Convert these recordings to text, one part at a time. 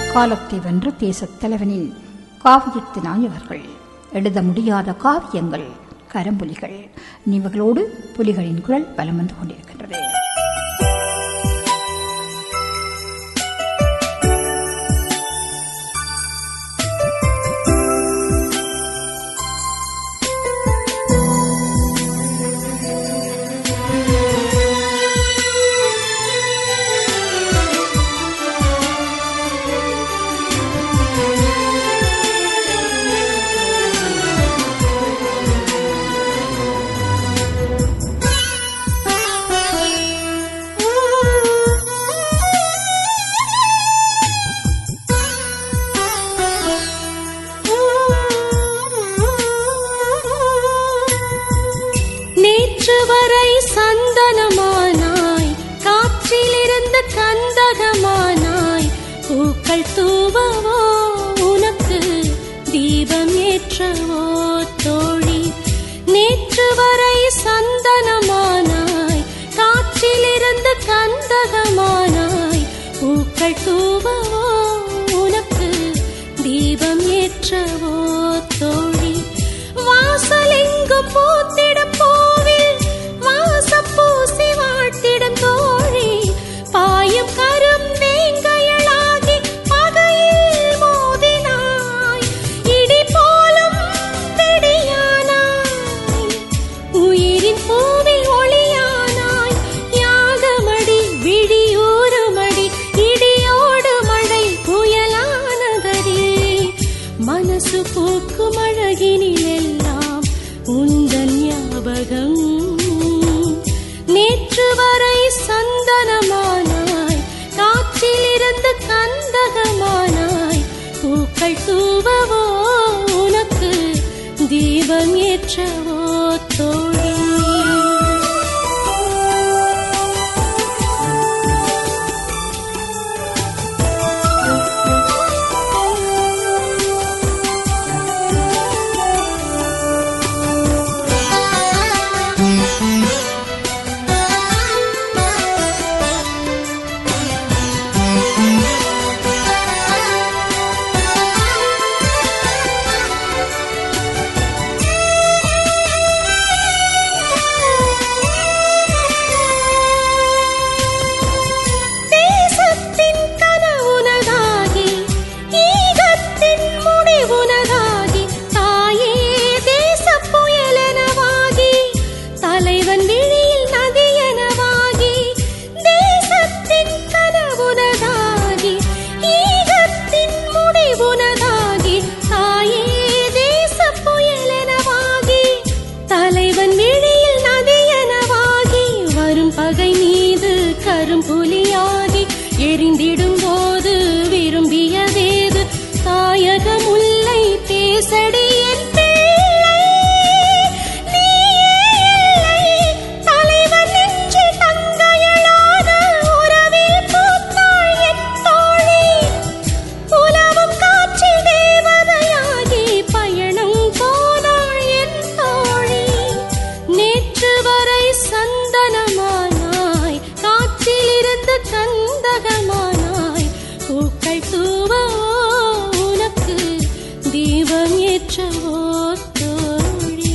காலத்தை வென்ற தேசத் தலைவனின் காவியத்து நாயகர்கள் எழுத முடியாத காவியங்கள் கரம்புலிகள் நினைவுகளோடு புலிகளின் குரல் பலம் வந்து கொண்டிருக்கின்றது நேற்று வரை சந்தனமானாய் காற்றிலிருந்து கந்தகமானாய் பூக்கள் தூவவோ உனக்கு தீபம் ஏற்றவோ தோழி நேற்று வரை சந்தனமானாய் காற்றிலிருந்து கந்தகமானாய் பூக்கள் தூவவோ உனக்கு தீபம் ஏற்றவோ தோழி வாசலெங்கும் பூத்திடும் பூவில் வாசம் பூசி வாழ்த்திடும் தோழி பாயும் கரும் வேங்கையளாகி பகையில் மோதினாய் இடி போலும் பிடியானாய் உயிரின் பூவில் ஒளியானாய் யாகமடி விடியூறுமடி இடியோடு மழை புயலானதடி மனசு பூக்கும் அழகினிலெல்லாம் உந்தன் ஞாபகம் நேற்று வரை சந்தனமானாய் காற்றிலிருந்து கந்தகமானாய் பூக்கள் தூவவோ உனக்கு தீபம் ஏற்றவோ தோழி தேசத்தின் கனவுனதாகி ஈகத்தின் முடிவுனதாகி தாயே தேச புயலெனவாகி தலைவன் விழியில் நதியெனவாகி தேசத்தின் கனவுனதாகி ஈகத்தின் முடிவுனதாகி தாயே தேச புயலெனவாகி தலைவன் விழியில் நதியெனவாகி வரும் பகை மீது கரும்புலியாகி எரிந்திடும் போது விரும்பியதேது தாயக முல்லை பேசடி என் பிள்ளை நீயே இல்லை தலைவன் நெஞ்சில் தங்கையளான உறவில் பூத்தாள் என் தோழி உலவும் காற்றில் தேவதையாகி பயணம் போனாள் என் தோழி நேற்று வரை சந்தனமானாய் காற்றிலிருந்து கந்தகமானாய் பூக்கள் தூவோ உனக்கு தீபம் ஏற்றவோ தோழி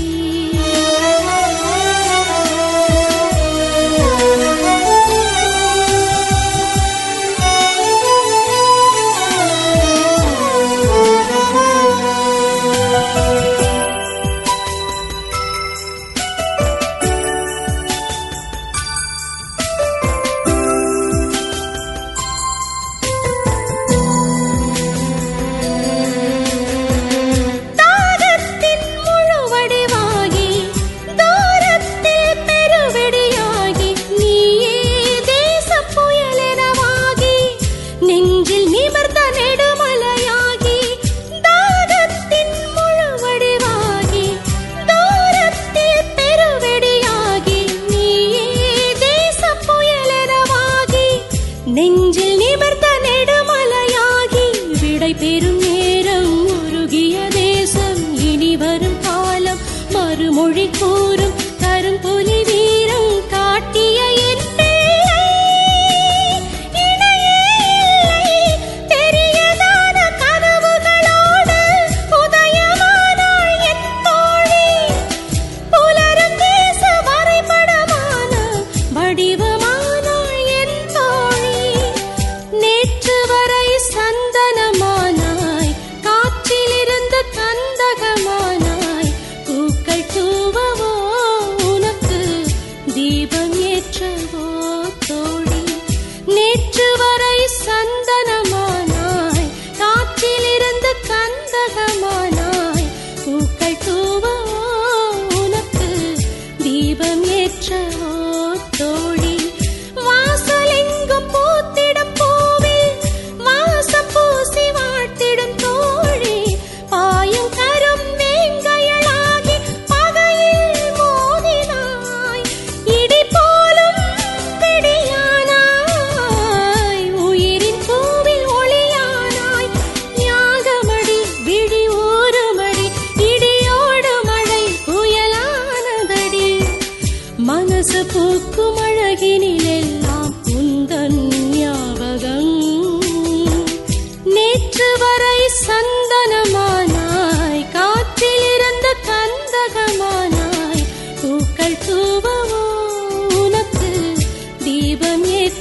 தாகத்தின் முழுவடிவாகி தூரத்தில் பெருவெடியாகி நீயே தேச புயலெனவாகி நெஞ்சில் நிமிர்ந்த நெடுமலையாகி தாகத்தின் முழுவடிவாகி தூரத்தில் பெருவெடியாகி நீயே தேச புயலெனவாகி நெஞ்சில் நிமிர்ந்த நெடுமலையாகி விடை பெறும் நேரம் உருகிய தேசம் இனி வரும் காலம் மறுமொழி கூறும் கரும்புலி வீரம் காட்டிய என் பிள்ளை இணையே இல்லை தெரியதா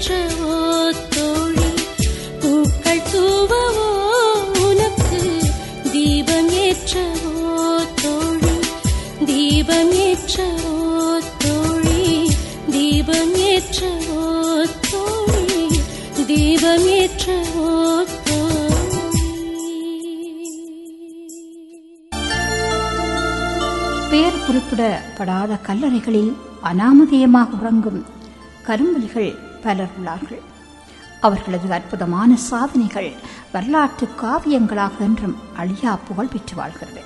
தீபமேற்றவோ தோழி பூக்கள் தூவவோ உனக்கு தீபமேற்றவோ தோழி தீபமேற்றவோ தோழி தீபமேற்றவோ தோழி தீபமேற்றவோ தோழி பெயர் குறிப்பிடப்படாத கல்லறைகளில் அனாமதேயமாக உறங்கும் கரும்புலிகள் பலர் உள்ளார்கள் அவர்களது அற்புதமான சாதனைகள் வரலாற்று காவியங்களாக என்றும் அழியா புகழ் பெற்று வாழ்கிறது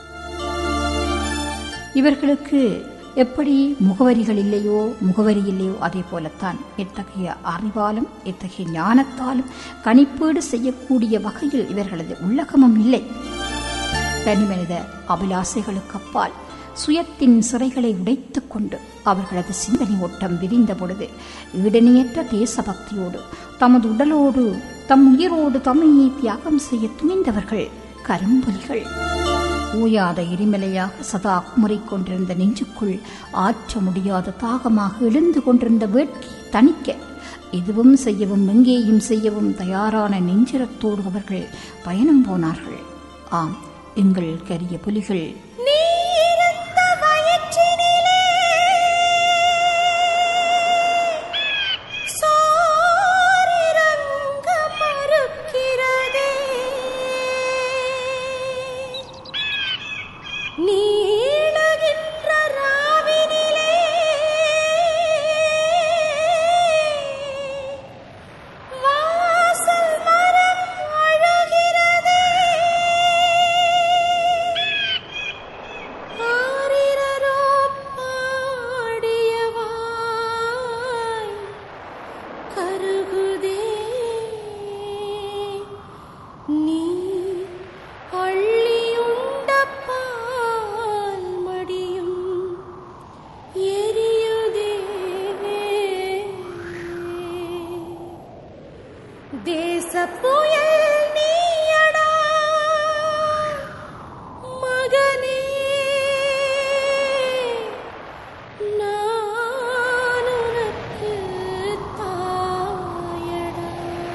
இவர்களுக்கு எப்படி முகவரிகள் இல்லையோ முகவரி இல்லையோ அதே போலத்தான் எத்தகைய அறிவாலும் எத்தகைய ஞானத்தாலும் கணிப்பீடு செய்யக்கூடிய வகையில் இவர்களது உள்ளகமும் இல்லை தனிமனித அபிலாசைகளுக்கு அப்பால் சுயத்தின் சிறைகளை உடைத்துக் கொண்டு அவர்களது சிந்தனை ஓட்டம் விரிந்த பொழுது ஈடணையற்ற தேசபக்தியோடு தமது உடலோடு தம் உயிரோடு தம்மையே தியாகம் செய்ய துணிந்தவர்கள் கரும்புலிகள் ஓயாத எரிமலையாக சதா குமுறிக் கொண்டிருந்த நெஞ்சுக்குள் ஆற்ற முடியாத தாகமாக எழுந்து கொண்டிருந்த வேட்கையை தணிக்க எதுவும் செய்யவும் எங்கேயும் செய்யவும் தயாரான நெஞ்சிரத்தோடு அவர்கள் பயணம் போனார்கள் ஆம் எங்கள் கரிய புலிகள் நீ இருந்த வயிற்றினிலே சோரிரங்க மறுக்கிறதே நீளுகின்ற ராவினிலே வாசல் மரம் அழுகிறதே ஆரிரரோ பாடியவாய் கருகுதே நீ அள்ளியுண்ட பால் மடியும் எரியுதே தேச புயல் நீயடா மகனே நான் உனக்கு தாயடா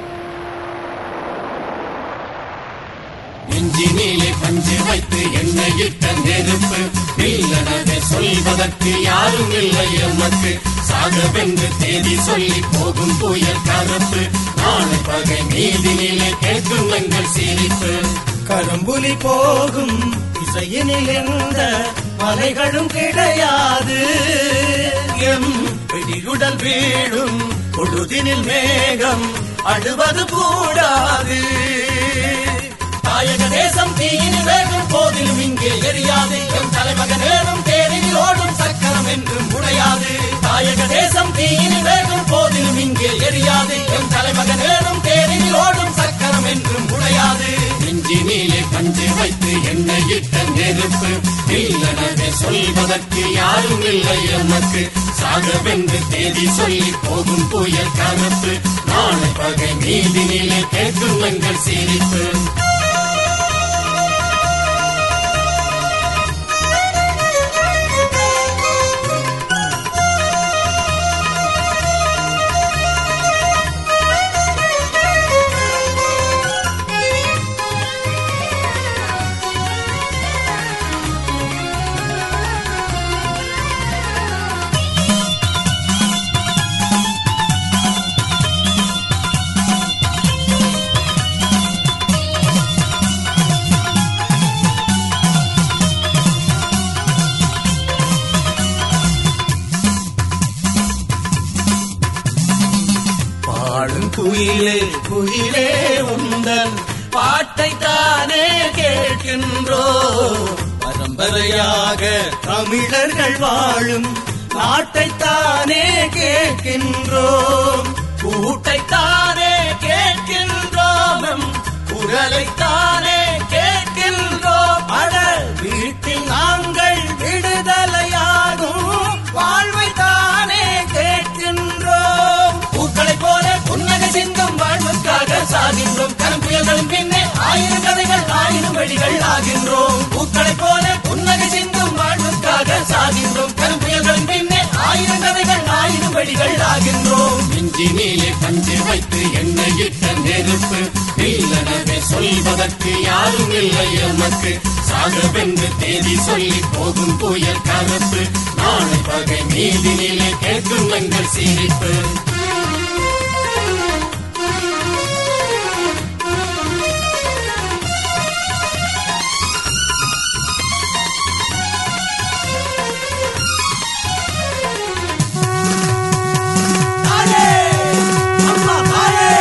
நெஞ்சினிலே பஞ்சு வைத்து எண்ணெயிட்ட நெருப்பு இல்லனதை சொல்வதற்கு யாரும் இல்லை எமக்கு சாகவென்று தேதி சொல்லி போகும் புயல் கருப்பு நாளை பகை நீதினிலே கேட்கும் எங்கள் சிரிப்பு கரும்புலி போகும் இசையினில் எந்த மலைகளும் கிடையாது எம் பிடியுடல் வீழும் பொழுதினில் மேகம் அழுவது கூடாது தாயக தேசம் தீயினில் வேகும் போதிலும் இங்கே எரியாது எம் தலைமகன் ஏறும் தேரில் ஓடும் சக்கரம் என்றும் உடையாது தாயக தேசம் தீயினில் வேகும் போதிலும் இங்கே எரியாது எம் தலைமகன் ஏறும் தேரில் ஓடும் சக்கரம் என்றும் உடையாது நெஞ்சினிலே பஞ்சு வைத்து எண்ணெயிட்ட நெருப்பு இல்லனவே சொல்வதற்கு யாரும் இல்லை எமக்கு சாகவென்று தேதி சொல்லி போகும் புயல் கருப்பு நாளை பகை நீதினிலே கேட்கும் எங்கள் சிரிப்பு பாடும் குயிலே குயிலே உந்தன் பாட்டை தானே கேட்கின்றோ பரம்பரையாக தமிழர்கள் வாழும் நாட்டைத்தானே கேட்கின்றோம் கூட்டைத்தானே கேட்கின்றோம் எம் குரலைத்தானே கேட்கின்றோம் அட வீட்டில் நாங்கள் விடுதலையாகும் வாழ்வைத்தானே கேட்கின்றோம் பூக்களை போல புன்னகை சிந்தும் வாழ்வுக்காக சாகின்றோம் கரும் புயல்களின் பின்னே ஆயிரம் கதைகள் ஆயிரம் வழிகள் ஆகின்றோம் பூக்களை போல புன்னகை சிந்தும் வாழ்வுக்காக சாகின்றோம் கரும் புயல்களின் பின்னே ஆயிரம் கதைகள் ஆயிரம் வழிகள் ஆகின்றோம் நெஞ்சினிலே பஞ்சு வைத்து எண்ணெயிட்ட நெருப்பு இல்லனவே சொல்வதற்கு யாரும் இல்லை எமக்கு சாகவென்று தேதி சொல்லி போகும் புயல் கலப்பு நாளை பகை மீதினிலே கேட்கும் எங்கள் சிரிப்பு தாயே அம்மா தாயே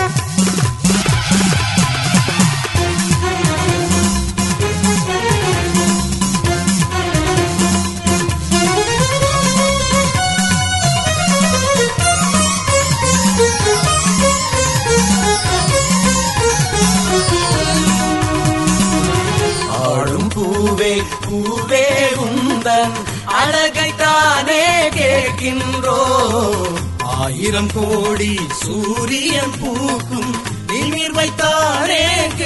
ஆடும் பூவே பூவே உந்தன் அழகைத்தானே கேட்கின்றோ ஆயிரம் கோடி சூரியன் பூக்கும் நீர் வைத்தானே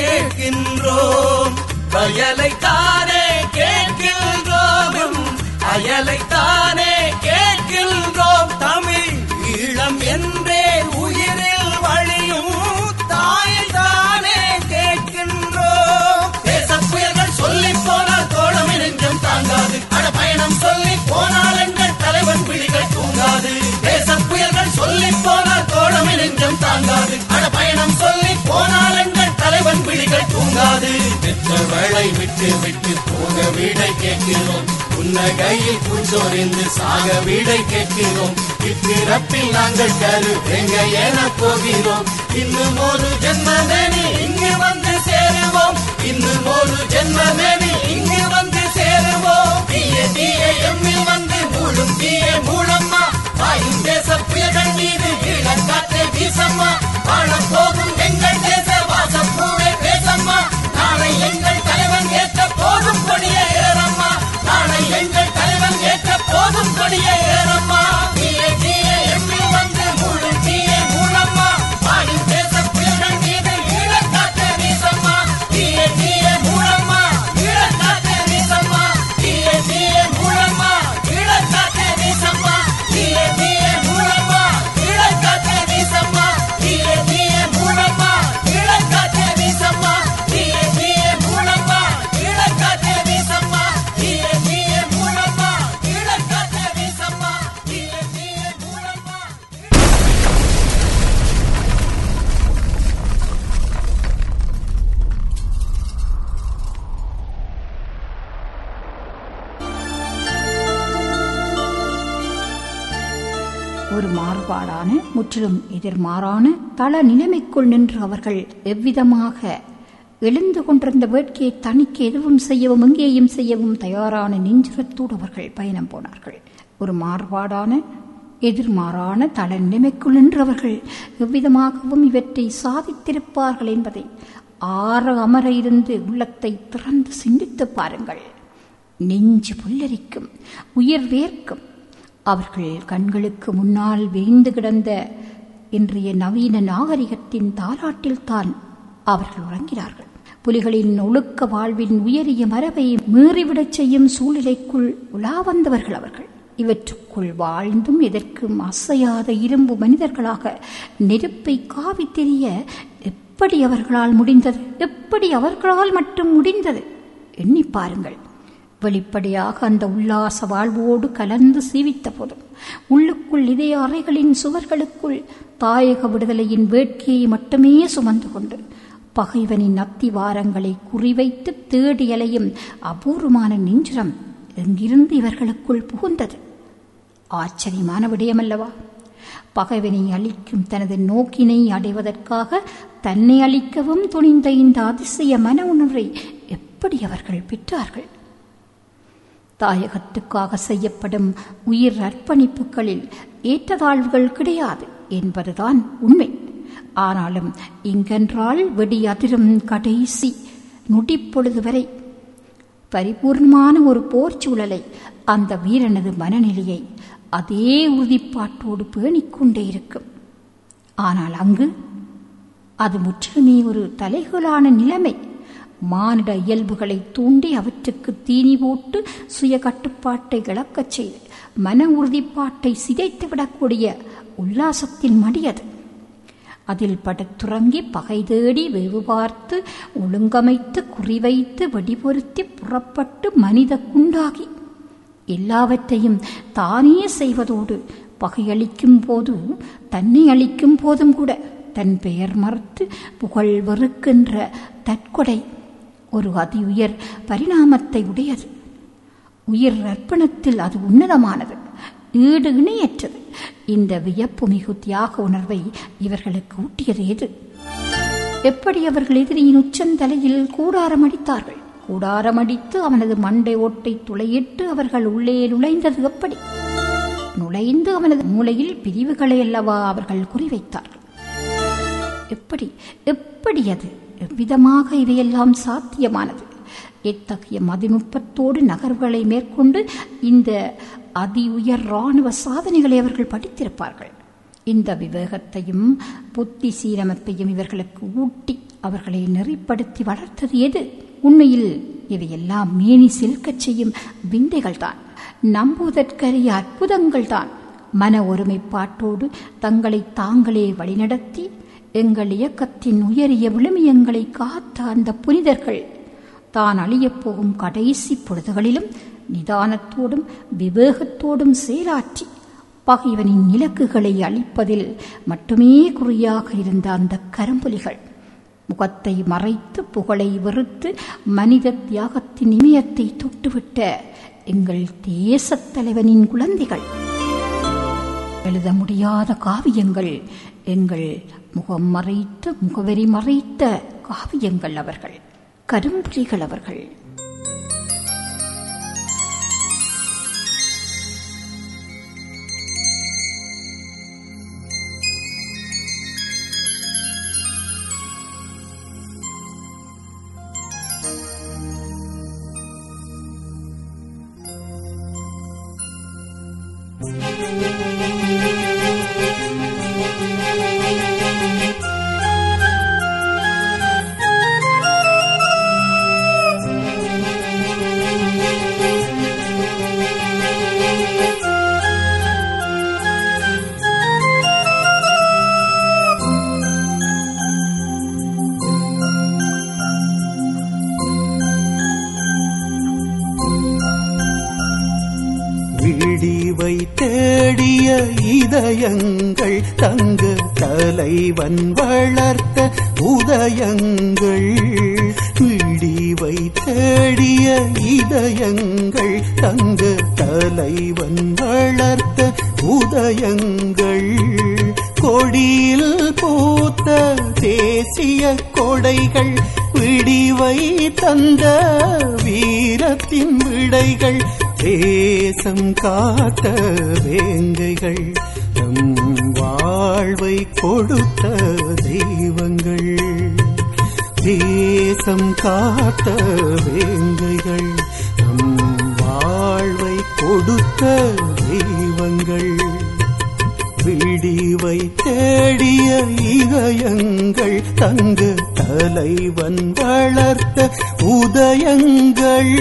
கேட்கின்றோம் வயலைத்தானே கேட்கின்றோம் அயலைத்தானே கேட்கின்றோம் தமிழ் ஈழம் என்றே உயிரில் வழியும் தாயை தானே கேட்கின்றோம் தேச புயல்கள் சொல்லி போனால் தோழமை நெஞ்சம் தாங்காது அட பயணம் சொல்லி போனால் எங்கள் தலைவன் பிடிகள் தூங்காது தேச புயல்கள் சொல்லி போனால் தோழமை நெஞ்சம் தாங்காது அட பயணம் சொல்லி போனால் எங்கள் தலைவன் பிடிகள் தூங்காது பெற்ற வேளை விட்டு விட்டு போக வீடை கேட்கிறோம் புன்னகையில் பூச்சோரிந்து சாக வீடை கேட்கிறோம் இப்பிறப்பில் நாங்கள் கரு எங்க என போகிறோம் இன்னும் ஒரு ஜென்மமேனி இங்கு வந்து சேருவோம் இன்னும் ஒரு ஜென்மமேனி இங்கு வந்து சேருவோம் தீய தீய எம்மில் வந்து மூடும் தீய மூலம்மா வாயும் தேச புயல்கள் மீது ஈழக்காற்றை வீசம்மா வாழ போகும் எங்கள் தேச வாசப்பூவே பேசம்மா நாளை எங்கள் தலைவன் ஏற்ற போதும் கொடிய ஏறம்மா நாளை எங்கள் தலைவன் ஏற்ற போதும் கொடிய ஏறம்மா தீய தீய எம்மில் வந்து மூடும் தீய மூலம்மா வாயும் தேச புயல்கள் மீது ஈழக்காற்றை வீசம்மா தீய தீய மூலம்மா ஈழக்காற்றை வீசம்மா தீய தீய மூலம்மா ஈழக்காற்றை வீசம்மா தீய தீய மூலம்மா ஈழக்காற்றை வீசம்மா தீய தீய மூலம்மா ஈழக்காற்றை வீசம்மா தீய தீய மூலம்மா ஈழக்காற்றை வீசம்மா தீய தீய மூலம்மா ஈழக்காற்றை வீசம்மா தீய தீய மூலம்மா ஒரு மாறுபாடான முற்றிலும் எதிர்மாறான தள நிலைமைக்குள் நின்று அவர்கள் எவ்விதமாக எழுந்து கொண்டிருந்த வேட்கையை தணிக்க எதுவும் செய்யவும் எங்கேயும் செய்யவும் தயாரான நெஞ்சுரத்தோடு அவர்கள் பயணம் போனார்கள் ஒரு மாறுபாடான எதிர்மாறான தள நிலைமைக்குள் நின்று அவர்கள் எவ்விதமாகவும் இவற்றை சாதித்திருப்பார்கள் என்பதை ஆற அமர இருந்து உள்ளத்தை திறந்து சிந்தித்து பாருங்கள் நெஞ்சு புல்லரிக்கும் உயிர் வேர்க்கும் அவர்கள் கண்களுக்கு முன்னால் வேந்து கிடந்த இன்றைய நவீன நாகரிகத்தின் தாலாட்டில்தான் அவர்கள் உறங்கினார்கள் புலிகளின் ஒழுக்க வாழ்வின் உயரிய மரபை மீறிவிடச் செய்யும் சூழ்நிலைக்குள் உலா வந்தவர்கள் அவர்கள் இவற்றுக்குள் வாழ்ந்தும் எதற்கும் அசையாத இரும்பு மனிதர்களாக நெருப்பை காவி தெரிய எப்படி அவர்களால் முடிந்தது எப்படி அவர்களால் மட்டும் முடிந்தது எண்ணி பாருங்கள் வெளிப்படையாக அந்த உல்லாச வாழ்வோடு கலந்து சீவித்த போதும் உள்ளுக்குள் இதய அறைகளின் சுவர்களுக்குள் தாயக விடுதலையின் வேட்கையை மட்டுமே சுமந்து கொண்டு பகைவனின் அத்திவாரங்களை குறிவைத்து தேடி அலையும் அபூர்வமான நெஞ்சுரம் எங்கிருந்து இவர்களுக்குள் புகுந்தது ஆச்சரியமான விடயமல்லவா பகைவனை அழிக்கும் தனது நோக்கினை அடைவதற்காக தன்னை அழிக்கவும் துணிந்த இந்த அதிசய மன உணர்வை எப்படி அவர்கள் பெற்றார்கள் தாயகத்துக்காக செய்யப்படும் உயிர் அர்ப்பணிப்புகளில் ஏற்றதாழ்வுகள் கிடையாது என்பதுதான் உண்மை ஆனாலும் இங்கென்றால் வெடி அதிரும் கடைசி நொடிப்பொழுது வரை பரிபூர்ணமான ஒரு போர் சூழலை அந்த வீரனது மனநிலையை அதே உறுதிப்பாட்டோடு பேணிக்கொண்டே இருக்கும் ஆனால் அங்கு அது முற்றிலுமே ஒரு தலைகளான நிலைமை மானிட இயல்புகளை தூண்டி அவற்றுக்கு தீனி போட்டு சுய கட்டுப்பாட்டை இழக்கச் செய்து மன உறுதிப்பாட்டை சிதைத்து விடக்கூடிய உல்லாசத்தின் மடி அது அதில் படுத்துறங்கி பகை தேடி வெவு பார்த்து ஒழுங்கமைத்து குறிவைத்து வெடிபொருத்தி புறப்பட்டு மனித குண்டாகி எல்லாவற்றையும் தானே செய்வதோடு பகையளிக்கும் போது தன்னை அளிக்கும் போதும் கூட தன் பெயர் மறுத்து புகழ் வெறுக்கின்ற தற்கொடை ஒரு அதி உயர் பரிணாமத்தை உடையது உயிர் அர்ப்பணத்தில் அது உன்னதமானது ஈடு இணையற்றது இந்த வியப்பு மிகு தியாக உணர்வை இவர்களுக்கு ஊட்டியது எது எப்படி அவர்கள் எதிரியின் உச்சந்தலையில் கூடாரம் அடித்தார்கள் கூடாரம் அடித்து அவனது மண்டை ஓட்டை துளையிட்டு அவர்கள் உள்ளே நுழைந்தது எப்படி நுழைந்து அவனது மூளையில் பிரிவுகளை அல்லவா அவர்கள் குறிவைத்தார்கள் எப்படி எப்படி அது எவ்விதமாக இவையெல்லாம் சாத்தியமானது எத்தகைய மதிநுட்பத்தோடு நகர்வுகளை மேற்கொண்டு இந்த அதி உயர் இராணுவ சாதனைகளை அவர்கள் படித்திருப்பார்கள் இந்த விவேகத்தையும் புத்தி சீரமைப்பையும் இவர்களுக்கு ஊட்டி அவர்களை நெறிப்படுத்தி வளர்த்தது எது உண்மையில் இவையெல்லாம் மேனி சில்கச் செய்யும் விந்தைகள்தான் நம்புவதற்கரிய அற்புதங்கள்தான் மன ஒருமைப்பாட்டோடு தங்களை தாங்களே வழிநடத்தி எங்கள் இயக்கத்தின் உயரிய விழுமியங்களை காத்த அந்த புனிதர்கள் தான் அழியப் போகும் கடைசி பொழுதுகளிலும் நிதானத்தோடும் விவேகத்தோடும் செயலாற்றி பகைவனின் இலக்குகளை அழிப்பதில் மட்டுமே குறியாக இருந்த அந்த கரும்புலிகள் முகத்தை மறைத்து புகழை வெறுத்து மனித தியாகத்தின் இமயத்தை தொட்டுவிட்ட எங்கள் தேசத் தலைவனின் குழந்தைகள் எழுத முடியாத காவியங்கள் எங்கள் முகம் மறைத்து முகவரி மறைத்த காவியங்கள் அவர்கள் கரும்புலிகள் அவர்கள் விடிவை தேடிய இதயங்கள் தங்க தலைவன் வளர்த்த உதயங்கள் விடிவை தேடிய இதயங்கள் தங்க தலைவன் வளர்த்த உதயங்கள் கொடியில் பூத்த தேசிய கொடைகள் விடிவை தந்த வீரத்தின் விடைகள் தேசம் காத்த வேங்கைகள் தம் வாழ்வை கொடுத்த தெய்வங்கள் தேசம் காத்த வேங்கைகள் தம் வாழ்வை கொடுத்த தெய்வங்கள் விடிவை தேடிய இதயங்கள் தங்க தலைவன் வளர்த்த உதயங்கள்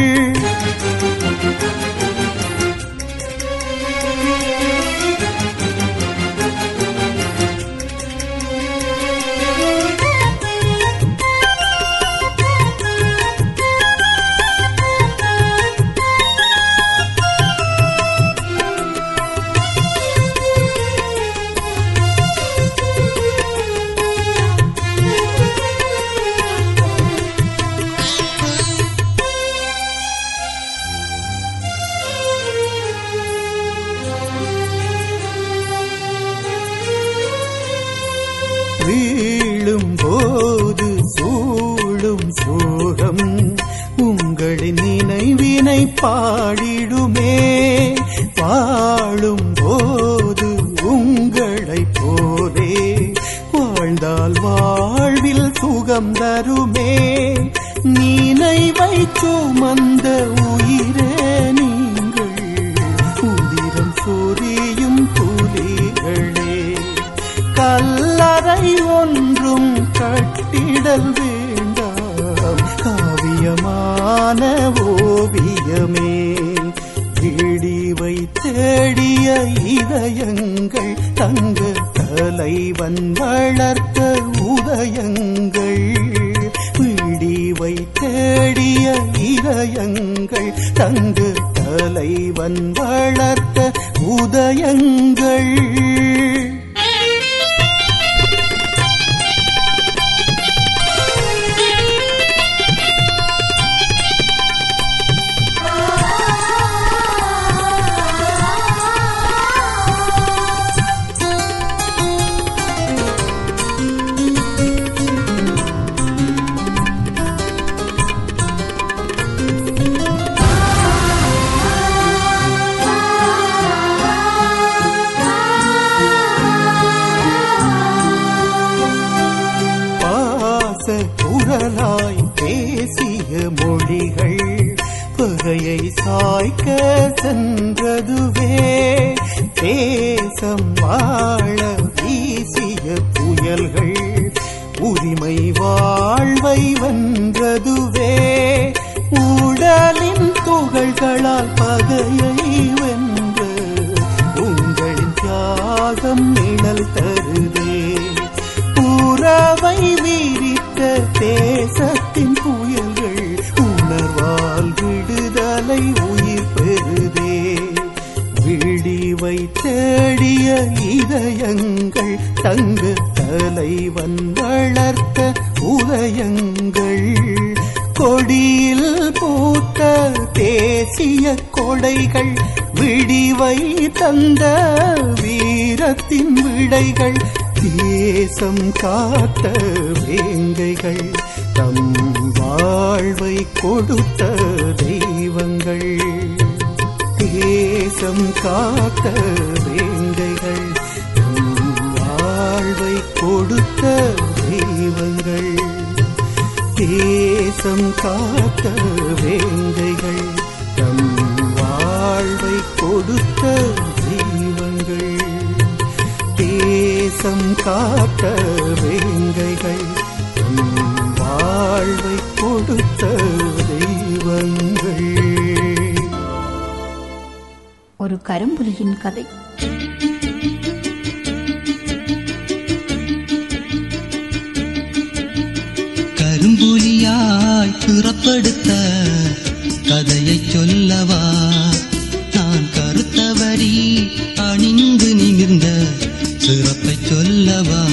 வீழும் போது சூழும் சோகம் உங்களின் நினைவினை பாடிடுமே வாழும் போது உங்களைப் போலே வாழ்ந்தால் வாழ்வில் சுகம் தருமே நினைவை சுமந்த உயிரே நீங்கள் உதிரம் சொரியும் புலிகளே கல்லறை ஒன்றும் கட்டிடல் வேண்டாம் காவியமான ஓவியமே விடிவை தேடிய இதயங்கள் தங்க தலைவன் வளர்த்த உதயங்கள் பிடிவை தேடிய இதயங்கள் தங்க தலைவன் வளர்த்த உதயங்கள் பாச குரலாய் பேசிய மொழிகள் பகையை சாய்க்க சென்றதுவே தேசம் வாழ வீசிய புயல்கள் உரிமை வாழ்வை வென்றதுவே உடலின் துகள்களால் பகையை வென்ற உங்களின் தியாகம் நிழல் தருதே உறவை வீரித்த தேசத்தின் புயல்கள் உணர்வால் விடுதலை உயிர் பெறுதே விடிவை தேடிய இதயங்கள் தங்க தலைவன் வளர்த்த உதயங்கள் கொடியில் பூத்த தேசிய கொடைகள் விடிவை தந்த வீரத்தின் விடைகள் தேசம் காத்த வேங்கைகள் தம் வாழ்வை கொடுத்த தெய்வங்கள் தேசம் காத்த வேங்கைகள் தம் வாழ்வை கொடுத்த தெய்வங்கள் தேசம் காத்த வேங்கைகள் தம் வாழ்வை கொடுத்த தெய்வங்கள் தேசம் காத்த வேங்கைகள் தம் வாழ்வை கொடுத்த தெய்வங்கள் ஒரு கரும்புலியின் கதை கரும்புலியாய் பிறப்படுத்த கதையை சொல்லவா நான் கருத்தவரி அணிந்து நிமிர்ந்த சிறப்பை சொல்லவா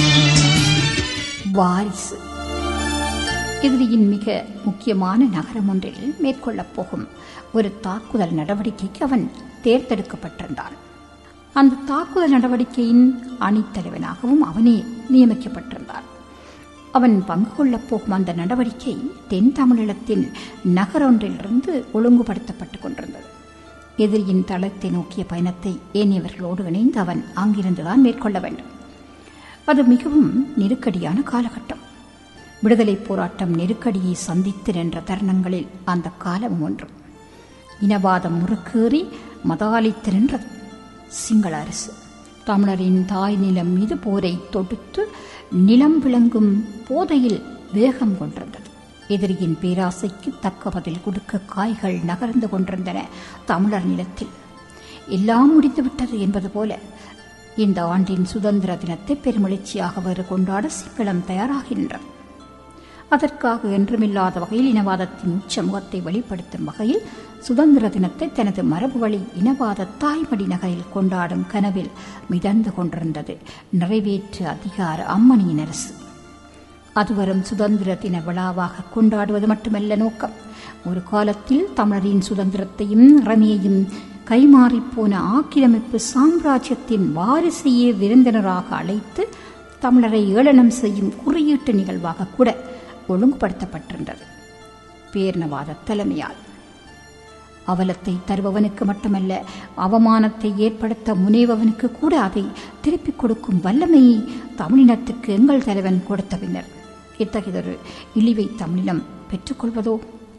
வாரிசு எதிரியின் மிக முக்கியமான நகரம் ஒன்றில் மேற்கொள்ளப் போகும் ஒரு தாக்குதல் நடவடிக்கைக்கு அவன் தேர்ந்தெடுக்கப்பட்டிருந்தான் அந்த தாக்குதல் நடவடிக்கையின் அணித்தலைவனாகவும் அவனே நியமிக்கப்பட்டிருந்தான் அவன் பங்கு கொள்ளப் போகும் அந்த நடவடிக்கை தென் தமிழீழத்தின் நகரொன்றிலிருந்து ஒழுங்குபடுத்தப்பட்டுக் கொண்டிருந்தது எதிரியின் தளத்தை நோக்கிய பயணத்தை ஏனையவர்களோடு இணைந்து அவன் அங்கிருந்துதான் மேற்கொள்ள வேண்டும் அது மிகவும் நெருக்கடியான காலகட்டம் விடுதலை போராட்டம் நெருக்கடியை சந்தித்து நின்ற தருணங்களில் அந்த காலம் ஒன்று இனவாதம் முறுக்கேறி மதாலித்து நின்றது சிங்கள அரசு தமிழரின் தாய் நிலம் மீது போரை தொடுத்து நிலம் விளங்கும் போதையில் வேகம் கொண்டிருந்தது எதிரியின் பேராசைக்கு தக்க பதில் கொடுக்க காய்கள் நகர்ந்து கொண்டிருந்தன தமிழர் நிலத்தில் எல்லாம் முடிந்துவிட்டது என்பது போல இந்த ஆண்டின் சுதந்திர தினத்தை பெருமெழுச்சியாக வேறு கொண்டாட சிங்களம் தயாராகின்றது அதற்காக என்றுமில்லாத வகையில் இனவாதத்தின் உச்சமுகத்தை வெளிப்படுத்தும் வகையில் சுதந்திர தினத்தை தனது மரபு வழி இனவாத தாய்மடி நகரில் கொண்டாடும் கனவில் மிதந்து கொண்டிருந்தது நிறைவேற்று அதிகார அம்மணியின் அரசு அதுவரும் சுதந்திர தின விழாவாக கொண்டாடுவது மட்டுமல்ல நோக்கம் ஒரு காலத்தில் தமிழரின் சுதந்திரத்தையும் இறமையையும் கைமாறிப்போன ஆக்கிரமிப்பு சாம்ராஜ்யத்தின் வாரிசையே விருந்தினராக அழைத்து தமிழரை ஏளனம் செய்யும் குறியீட்டு நிகழ்வாக கூட ஒழுங்குபடுத்தப்பட்டிருந்தது பேர்ணவாத தலைமையால் அவலத்தை தருபவனுக்கு மட்டுமல்ல அவமானத்தை ஏற்படுத்த முனைபவனுக்கு கூட அதை திருப்பிக் கொடுக்கும் வல்லமையை தமிழினத்துக்கு எங்கள் தலைவன் கொடுத்த பின்னர் இத்தகையதொரு இழிவை தமிழினம் பெற்றுக்கொள்வதோ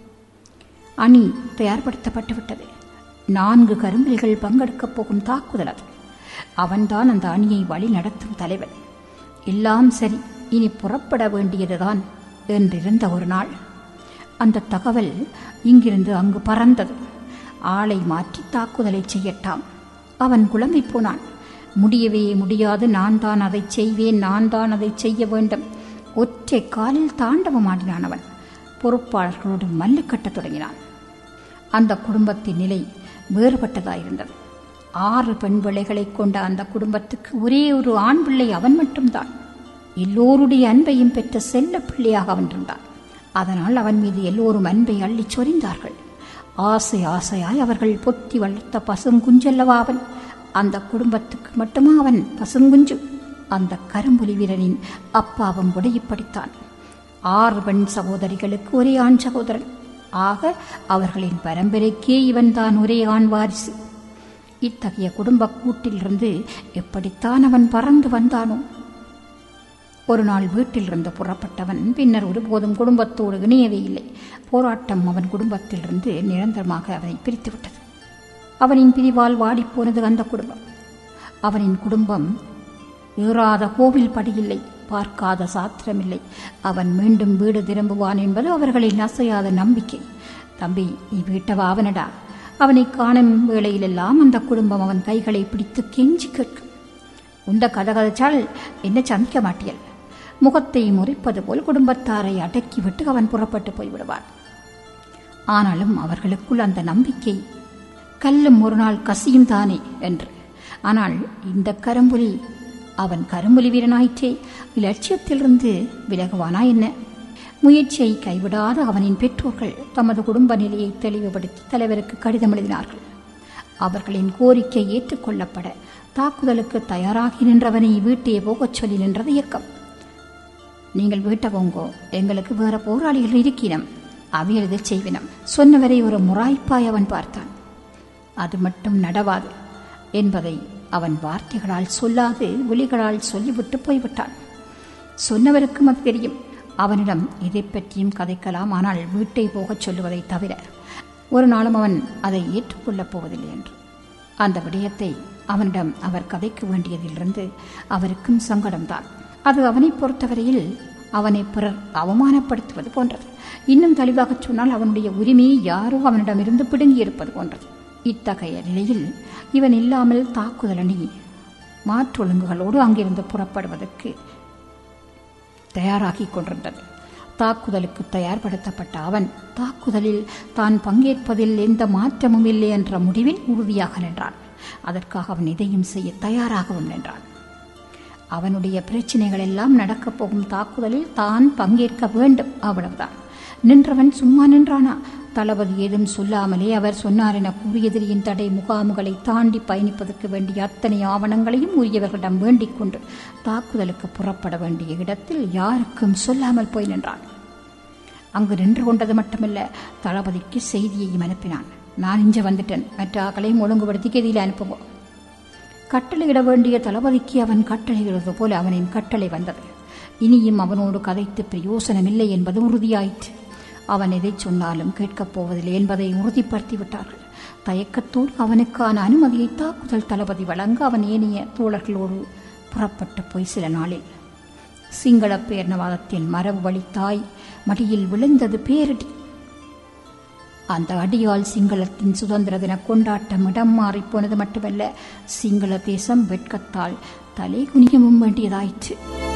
அணி தயார்படுத்தப்பட்டுவிட்டது நான்கு கரும்புலிகள் பங்கெடுக்கப் போகும் தாக்குதல் அது அவன்தான் அந்த அணியை வழி நடத்தும் தலைவன் எல்லாம் சரி இனி புறப்பட வேண்டியதுதான் என்றிருந்த ஒரு நாள் அந்த தகவல் இங்கிருந்து அங்கு பறந்தது ஆளை மாற்றி தாக்குதலை செய்யட்டாம் அவன் குழம்பி போனான் முடியவே முடியாது நான் தான் அதை செய்வேன் நான் தான் அதை செய்ய வேண்டும் ஒற்றை காலில் தாண்டவமாடினான் அவன் பொறுப்பாளர்களோடு மல்லு கட்டத் தொடங்கினான் அந்த குடும்பத்தின் நிலை வேறுபட்டதாயிருந்தது ஆறு பெண் பிள்ளைகளை கொண்ட அந்த குடும்பத்துக்கு ஒரே ஒரு ஆண் பிள்ளை அவன் மட்டும்தான் எல்லோருடைய அன்பையும் பெற்ற செல்ல பிள்ளையாக அவன் இருந்தான் அதனால் அவன் மீது எல்லோரும் அன்பை அள்ளிச் சொரிந்தார்கள் ஆசை ஆசையாய் அவர்கள் பொத்தி வளர்த்த பசுங்குஞ்சல்லவா அவன் அந்த குடும்பத்துக்கு மட்டுமா அவன் பசுங்குஞ்சு அந்த கரும்புலி வீரனின் அப்பாவும் உடையப்படித்தான் ஆறு பெண் சகோதரிகளுக்கு ஒரே ஆண் சகோதரன் ஆக அவர்களின் பரம்பரைக்கே இவன்தான் ஒரே ஆண் வாரிசு இத்தகைய குடும்ப கூட்டிலிருந்து எப்படித்தான் அவன் பறந்து வந்தானோ ஒரு நாள் வீட்டிலிருந்து புறப்பட்டவன் பின்னர் ஒருபோதும் குடும்பத்தோடு இணையவே இல்லை போராட்டம் அவன் குடும்பத்திலிருந்து நிரந்தரமாக அவனை பிரித்துவிட்டது அவனின் பிரிவால் வாடிப்போனது அந்த குடும்பம் அவனின் குடும்பம் ஏறாத கோவில் படியில்லை பார்க்காத சாத்திரமில்லை அவன் மீண்டும் வீடு திரும்புவான் என்பது அவர்களின் அசையாத நம்பிக்கை தம்பி நீ வீட்டவா அவனடா அவனை காணும் வேளையிலெல்லாம் அந்த குடும்பம் அவன் கைகளை பிடித்து கெஞ்சி கேட்கும் உந்த கதகதச்சால் என்ன சந்திக்க மாட்டியல் முகத்தை முறிப்பது போல் குடும்பத்தாரை அடக்கிவிட்டு அவன் புறப்பட்டு போய்விடுவான் ஆனாலும் அவர்களுக்குள் அந்த நம்பிக்கை கல்லும் ஒரு நாள் கசியும் தானே என்று ஆனால் இந்த கரும்புலி அவன் கரும்புலி வீரனாயிற்றே இலட்சியத்திலிருந்து விலகுவானா என்ன முயற்சியை கைவிடாத அவனின் பெற்றோர்கள் தமது குடும்ப நிலையை தெளிவுபடுத்தி தலைவருக்கு கடிதம் எழுதினார்கள் அவர்களின் கோரிக்கை ஏற்றுக்கொள்ளப்பட தாக்குதலுக்கு தயாராகி நின்றவனை வீட்டே போகச் சொல்லி நின்றது இயக்கம் நீங்கள் வீட்டை போங்கோ எங்களுக்கு வேற போராளிகள் இருக்கினம் அவியலது செய்வினம் சொன்னவரை ஒரு முறாய்ப்பாய் அவன் பார்த்தான் அது மட்டும் நடவாது என்பதை அவன் வார்த்தைகளால் சொல்லாது ஒலிகளால் சொல்லிவிட்டு போய்விட்டான் சொன்னவருக்கும் அது தெரியும் அவனிடம் இதை பற்றியும் கதைக்கலாம் ஆனால் வீட்டை போகச் சொல்லுவதை தவிர ஒரு நாளும் அவன் அதை ஏற்றுக்கொள்ளப் போவதில்லை என்று அந்த விடயத்தை அவனிடம் அவர் கதைக்க வேண்டியதிலிருந்து அவருக்கும் சங்கடம்தான் அது அவனை பொறுத்தவரையில் அவனை பிறர் அவமானப்படுத்துவது போன்றது இன்னும் தெளிவாகச் சொன்னால் அவனுடைய உரிமையை யாரோ அவனிடமிருந்து பிடுங்கியிருப்பது போன்றது இத்தகைய நிலையில் இவன் இல்லாமல் தாக்குதலணி மாற்றொழுங்குகளோடு அங்கிருந்து புறப்படுவதற்கு தயாராகிக் கொண்டிருந்தது தாக்குதலுக்கு தயார்படுத்தப்பட்ட அவன் தாக்குதலில் தான் பங்கேற்பதில் எந்த மாற்றமும் இல்லை என்ற முடிவில் உறுதியாக நின்றான் அதற்காக அவன் இதையும் செய்ய தயாராகவும் நின்றான் அவனுடைய பிரச்சனைகள் எல்லாம் நடக்கப் போகும் தாக்குதலில் தான் பங்கேற்க வேண்டும் அவ்வளவுதான் நின்றவன் சும்மா நின்றானா தளபதி ஏதும் சொல்லாமலே அவர் சொன்னார் என கூறியெதிரியின் தடை முகாமுகளை தாண்டி பயணிப்பதற்கு வேண்டிய அத்தனை ஆவணங்களையும் உரியவர்களிடம் வேண்டிக் கொண்டு தாக்குதலுக்கு புறப்பட வேண்டிய இடத்தில் யாருக்கும் சொல்லாமல் போய் நின்றான் அங்கு நின்று கொண்டது மட்டுமல்ல தளபதிக்கு செய்தியையும் அனுப்பினான் நான் இஞ்ச வந்துட்டேன் மற்ற ஆக்களையும் ஒழுங்குபடுத்தி கதியில் அனுப்புவோம் கட்டளையிட வேண்டிய தளபதிக்கு அவன் கட்டளையிடுவது போல அவனின் கட்டளை வந்தது இனியும் அவனோடு கதைத்து பிரயோசனமில்லை என்பது உறுதியாயிற்று அவன் எதை சொன்னாலும் கேட்கப் போவதில்லை என்பதை உறுதிப்படுத்தி விட்டார்கள் தயக்கத்தோடு அவனுக்கான அனுமதியை தாக்குதல் தளபதி வழங்க அவன் ஏனைய தோழர்களோடு புறப்பட்டு போய் சில நாளில் சிங்கள பேர்ணவாதத்தின் மரபு வழி தாய் மடியில் விழுந்தது பேரிடி அந்த அடியால் சிங்களத்தின் சுதந்திர தின கொண்டாட்டம் இடம் மாறிப் போனது மட்டுமல்ல சிங்கள தேசம் வெட்கத்தால் தலை குனியவும் வேண்டியதாயிற்று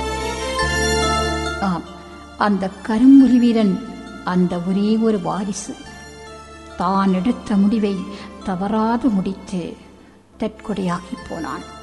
ஆம் அந்த கரும்புலி வீரன் அந்த ஒரே ஒரு வாரிசு தான் எடுத்த முடிவை தவறாது முடித்து தற்கொடையாகி போனான்